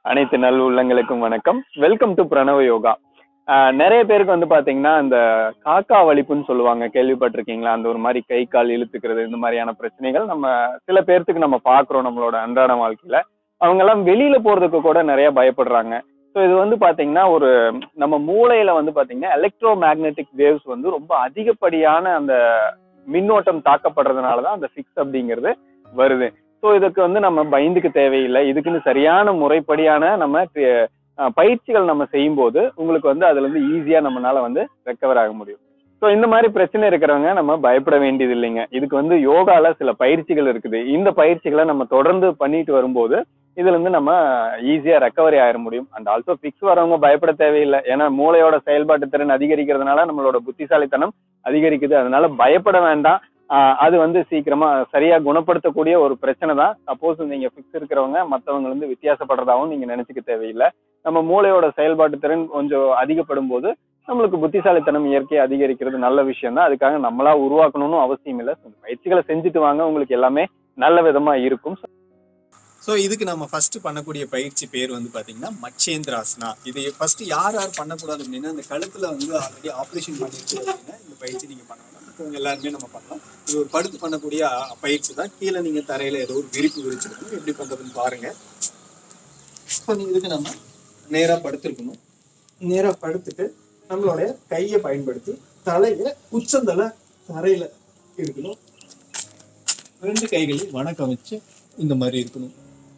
அனைத்து நல் உள்ளங்களுக்கும் வணக்கம் வெல்கம் டு பிரணவ யோகா ஆஹ் நிறைய பேருக்கு வந்து பாத்தீங்கன்னா இந்த காக்கா வலிப்புன்னு சொல்லுவாங்க கேள்விப்பட்டிருக்கீங்களா அந்த ஒரு மாதிரி கை கால் இழுத்துக்கிறது இந்த மாதிரியான பிரச்சனைகள் நம்ம சில பேர்த்துக்கு நம்ம பாக்குறோம் நம்மளோட அன்றாட வாழ்க்கையில அவங்க எல்லாம் வெளியில போறதுக்கு கூட நிறைய பயப்படுறாங்க ஸோ இது வந்து பாத்தீங்கன்னா ஒரு நம்ம மூளையில வந்து பாத்தீங்கன்னா எலக்ட்ரோ மேக்னெட்டிக் வேவ்ஸ் வந்து ரொம்ப அதிகப்படியான அந்த மின்னோட்டம் தாக்கப்படுறதுனால தான் அந்த ஃபிக்ஸ் அப்படிங்கிறது வருது ஸோ இதுக்கு வந்து நம்ம பயந்துக்கு தேவையில்லை இதுக்குன்னு சரியான முறைப்படியான நம்ம அஹ், பயிற்சிகள் நம்ம செய்யும்போது உங்களுக்கு வந்து அதுல இருந்து ஈஸியா நம்மளால வந்து ரெக்கவர் ஆக முடியும் ஸோ இந்த மாதிரி பிரச்சனை இருக்கிறவங்க நம்ம பயப்பட வேண்டியது இல்லைங்க இதுக்கு வந்து யோகால சில பயிற்சிகள் இருக்குது இந்த பயிற்சிகளை நம்ம தொடர்ந்து பண்ணிட்டு வரும்போது இதுல இருந்து நம்ம ஈஸியா ரெக்கவரி ஆயிட முடியும் அண்ட் ஆல்சோ ஃபிக்ஸ் வரவங்க பயப்பட தேவையில்லை ஏன்னா மூளையோட செயல்பாட்டு திறன் அதிகரிக்கிறதுனால நம்மளோட புத்திசாலித்தனம் அதிகரிக்குது அதனால பயப்பட வேண்டாம் ஆஹ் அது வந்து சீக்கிரமா சரியா குணப்படுத்தக்கூடிய ஒரு பிரச்சனை தான் சப்போஸ் நீங்க ஃபிக்ஸ் இருக்கிறவங்க மத்தவங்க வந்து வித்தியாசப்படுறதாவும் நீங்க நினைச்சுக்க தேவையில்லை நம்ம மூளையோட செயல்பாட்டு திறன் கொஞ்சம் அதிகப்படும் போது நம்மளுக்கு புத்திசாலித்தனம் இயற்கையை அதிகரிக்கிறது நல்ல விஷயம் தான் அதுக்காக நம்மளா உருவாக்கணும்னு அவசியம் இல்லை So, பயிற்சிகளை செஞ்சுட்டு வாங்க உங்களுக்கு எல்லாமே நல்ல விதமா இருக்கும் ஸோ இதுக்கு நம்ம ஃபர்ஸ்ட் பண்ணக்கூடிய பயிற்சி பேர் வந்து பார்த்தீங்கன்னா மச்சேந்திராசனா இது ஃபர்ஸ்ட் யார் யார் பண்ணக்கூடாது அப்படின்னா இந்த கழுத்துல வந்து ஆல்ரெடி ஆப்ரேஷன் பண்ணிருக்கு அப்படின்னா இந்த பயிற்சி நீங்க பண்ணலாம் மற்றவங்க எல்லாருமே நம்ம பண்ணலாம் இது ஒரு படுத்து பண்ணக்கூடிய அ- பயிற்சி தான் கீழே நீங்க தரையில ஏதோ ஒரு விரிப்பு விரிச்சிருக்கணும் எப்படி பண்றதுன்னு பாருங்க இப்போ நீங்க இதுக்கு நம்ம நேரா படுத்திருக்கணும் நேரா படுத்துட்டு நம்மளுடைய கையை பயன்படுத்தி தலையை உச்சந்தலை தரையில இருக்கணும் ரெண்டு கைகளையும் வணக்கம் வச்சு இந்த மாதிரி இருக்கணும்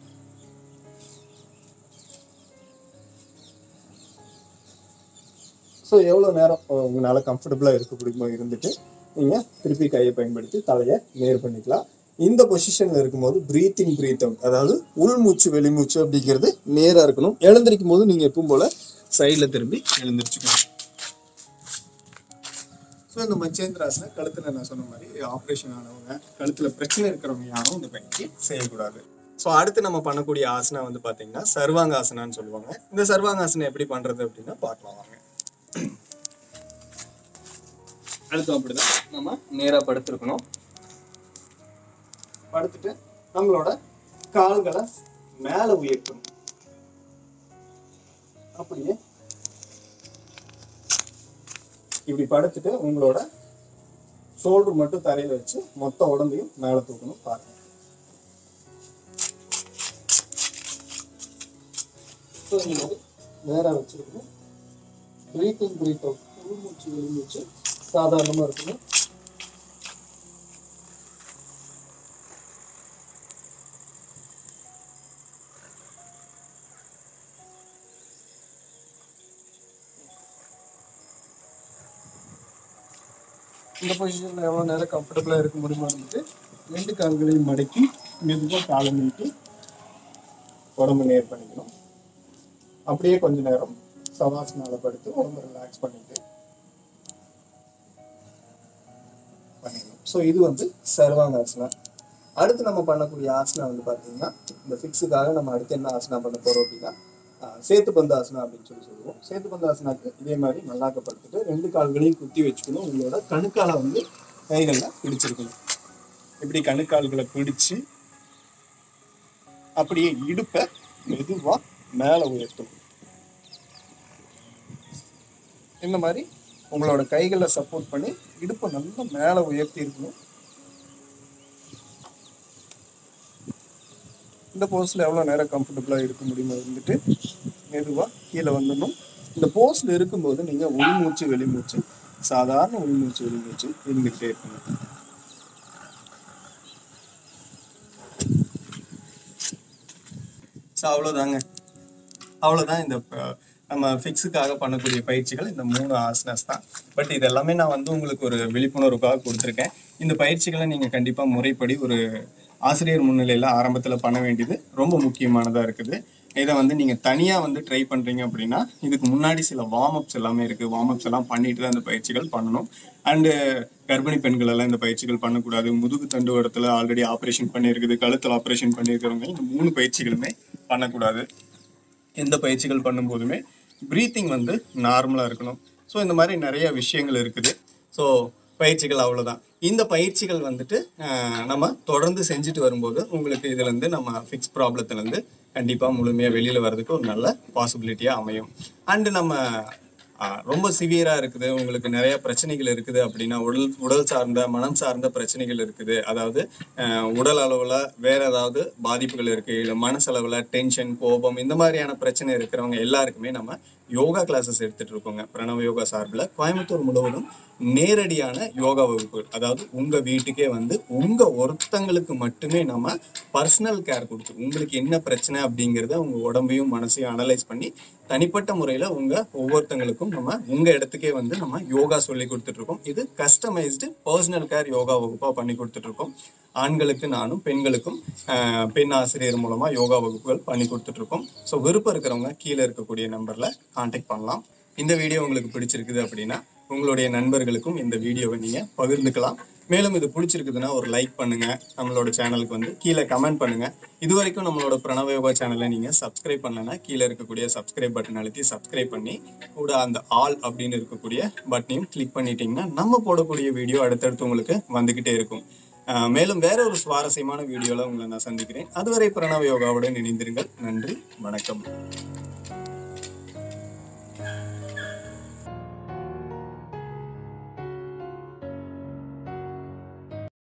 ஸோ எவ்வளோ நேரம் உங்களால் கம்ஃபர்டபுளாக இருக்க முடியுமோ இருந்துட்டு நீங்கள் திருப்பி கையை பயன்படுத்தி தலையை நேர் பண்ணிக்கலாம் இந்த பொசிஷனில் இருக்கும்போது ப்ரீத்திங் பிரீத் அவுட் அதாவது உள்மூச்சு வெளிமூச்சு அப்படிங்கிறது நேராக இருக்கணும் எழுந்திருக்கும் போது நீங்கள் எப்பவும் போல் சைடில் திரும்பி எழுந்திரிச்சுக்கணும் ஸோ இந்த மச்சேந்திராசனை கழுத்தில் நான் சொன்ன மாதிரி ஆப்ரேஷன் ஆனவங்க கழுத்தில் பிரச்சனை இருக்கிறவங்க யாரும் இந்த பயிற்சி செய்யக்கூடாது ஸோ அடுத்து நம்ம பண்ணக்கூடிய ஆசனா வந்து பார்த்தீங்கன்னா சர்வாங்காசனான்னு சொல்லுவாங்க இந்த சர்வாங்காசனம் எப்படி பண்ணுறது அப்படின்னா பார்க்கலாம் வாங்க அடுத்து அப்படிதான் நம்ம நேராக படுத்திருக்கணும் படுத்துட்டு நம்மளோட கால்களை மேலே உயர்த்தணும் அப்படியே இப்படி படுத்துட்டு உங்களோட ஷோல்டர் மட்டும் தரையில வச்சு மொத்த உடம்பையும் மேலே தூக்கணும் பாருங்க ஸோ இந்த மாதிரி நேராக வச்சிருக்கணும் ப்ரீத்திங் ப்ரீத் அவுட் உள்மூச்சு வெளிமூச்சு சாதாரணமாக இருக்கணும் இந்த பொசிஷனில் எவ்வளோ நேரம் கம்ஃபர்டபுளாக இருக்க முடியுமா இருந்துட்டு ரெண்டு கால்களையும் மடக்கி மெதுவாக காலை நீட்டி உடம்பு நேர் பண்ணிக்கணும் அப்படியே கொஞ்ச நேரம் சவாசனால படுத்து உடம்பு ரிலாக்ஸ் பண்ணிட்டு பண்ணிக்கணும் ஸோ இது வந்து சர்வாங்காசனா அடுத்து நம்ம பண்ணக்கூடிய ஆசனா வந்து பார்த்தீங்கன்னா இந்த ஃபிக்ஸுக்காக நம்ம அடுத்து என்ன ஆசனா பண்ண போகிறோம் அப்படின்னா ஆஹ், சேத்து பந்து ஆசனா அப்படின்னு சொல்லி சொல்லுவோம் சேத்து பந்து ஆசனாக்கு இதே மாதிரி நல்லாக்கப்படுத்திட்டு ரெண்டு கால்களையும் குத்தி வச்சுக்கணும் உங்களோட கணுக்காலை வந்து கைகளில் பிடிச்சிருக்கணும் இப்படி கணுக்கால்களை பிடிச்சு அப்படியே இடுப்பை மெதுவா மேலே உயர்த்தணும் இந்த மாதிரி உங்களோட கைகளை சப்போர்ட் பண்ணி இடுப்பை நல்லா மேலே உயர்த்தி இருக்கணும் இந்த போஸ்ட்ல எவ்வளோ நேரம் கம்ஃபர்டபுளாக இருக்க முடியுமோ இருந்துட்டு மெதுவாக கீழே வந்துடணும் இந்த போஸ்ட்ல இருக்கும்போது நீங்கள் உள்மூச்சு வெளிமூச்சு சாதாரண உள்மூச்சு வெளிமூச்சு இருந்துகிட்டே இருக்கணும் ஸோ அவ்வளோதாங்க அவ்வளோதான் இந்த அஹ், நம்ம ஃபிக்ஸுக்காக பண்ணக்கூடிய பயிற்சிகள் இந்த மூணு ஆசனாஸ் தான் பட் இது எல்லாமே நான் வந்து உங்களுக்கு ஒரு விழிப்புணர்வுக்காக கொடுத்துருக்கேன் இந்த பயிற்சிகளை நீங்கள் கண்டிப்பாக முறைப்படி ஒரு ஆசிரியர் முன்னிலையில் ஆரம்பத்தில் பண்ண வேண்டியது ரொம்ப முக்கியமானதாக இருக்குது இதை வந்து நீங்கள் தனியாக வந்து ட்ரை பண்ணுறீங்க அப்படின்னா இதுக்கு முன்னாடி சில வார்ம் அப்ஸ் எல்லாமே இருக்குது வார்ம் அப்ஸ் எல்லாம் பண்ணிட்டு தான் இந்த பயிற்சிகள் பண்ணணும் அண்டு கர்ப்பிணி பெண்கள் எல்லாம் இந்த பயிற்சிகள் பண்ணக்கூடாது முதுகு தண்டு இடத்துல ஆல்ரெடி ஆப்ரேஷன் பண்ணியிருக்குது கழுத்தில் ஆப்ரேஷன் பண்ணியிருக்கிறவங்க இந்த மூணு பயிற்சிகளுமே பண்ணக்கூடாது எந்த பயிற்சிகள் பண்ணும்போதுமே ப்ரீத்திங் வந்து நார்மலாக இருக்கணும் ஸோ இந்த மாதிரி நிறைய விஷயங்கள் இருக்குது ஸோ பயிற்சிகள் அவ்வளவுதான் இந்த பயிற்சிகள் வந்துட்டு அஹ், நம்ம தொடர்ந்து செஞ்சுட்டு வரும்போது உங்களுக்கு இதுல இருந்து நம்ம ஃபிக்ஸ் ப்ராப்ளத்துல இருந்து கண்டிப்பா முழுமையா வெளியில வர்றதுக்கு ஒரு நல்ல பாசிபிலிட்டியா அமையும் அண்ட் நம்ம ஆஹ், ரொம்ப சிவியரா இருக்குது உங்களுக்கு நிறைய பிரச்சனைகள் இருக்குது அப்படின்னா உடல் உடல் சார்ந்த மனம் சார்ந்த பிரச்சனைகள் இருக்குது அதாவது ஆஹ், உடல் அளவுல வேற ஏதாவது பாதிப்புகள் இருக்கு இல்ல மனசளவுல டென்ஷன் கோபம் இந்த மாதிரியான பிரச்சனை இருக்கிறவங்க எல்லாருக்குமே நம்ம யோகா கிளாஸஸ் எடுத்துட்டு இருக்கோங்க பிரணவ யோகா சார்பில் கோயம்புத்தூர் முழுவதும் நேரடியான யோகா வகுப்பு அதாவது உங்க வீட்டுக்கே வந்து உங்க ஒருத்தங்களுக்கு மட்டுமே நம்ம பர்சனல் கேர் கொடுத்து உங்களுக்கு என்ன பிரச்சனை அப்படிங்கிறத உங்க உடம்பையும் மனசையும் அனலைஸ் பண்ணி தனிப்பட்ட முறையில உங்க ஒவ்வொருத்தங்களுக்கும் நம்ம உங்க இடத்துக்கே வந்து நம்ம யோகா சொல்லி கொடுத்துட்டு இருக்கோம் இது கஸ்டமைஸ்டு பர்சனல் கேர் யோகா வகுப்பா பண்ணி கொடுத்துட்டு இருக்கோம் ஆண்களுக்கு நானும் பெண்களுக்கும் ஆஹ், பெண் ஆசிரியர் மூலமா யோகா வகுப்புகள் பண்ணி கொடுத்துட்டு இருக்கோம் ஸோ விருப்பம் இருக்கிறவங்க கீழே இருக்கக்கூடிய நம்பர்ல காண்டாக்ட் பண்ணலாம் இந்த வீடியோ உங்களுக்கு பிடிச்சிருக்குது அப்படின்னா உங்களுடைய நண்பர்களுக்கும் இந்த வீடியோவை நீங்க பகிர்ந்துக்கலாம் மேலும் இது பிடிச்சிருக்குதுன்னா ஒரு லைக் பண்ணுங்க நம்மளோட சேனலுக்கு வந்து கீழே கமெண்ட் பண்ணுங்க இது வரைக்கும் நம்மளோட பிரணவ யோகா சேனலை நீங்க சப்ஸ்கிரைப் பண்ணலன்னா கீழே இருக்கக்கூடிய சப்ஸ்கிரைப் பட்டன் அழுத்தி சப்ஸ்கிரைப் பண்ணி கூட அந்த ஆல் அப்படின்னு இருக்கக்கூடிய பட்டனையும் கிளிக் பண்ணிட்டீங்கன்னா நம்ம போடக்கூடிய வீடியோ அடுத்தடுத்து உங்களுக்கு வந்துகிட்டே இருக்கும் ஆஹ் மேலும் வேற ஒரு சுவாரஸ்யமான வீடியோல உங்களை நான் சந்திக்கிறேன் அதுவரை பிரணவ யோகாவுடன் இணைந்திருங்கள் நன்றி வணக்கம்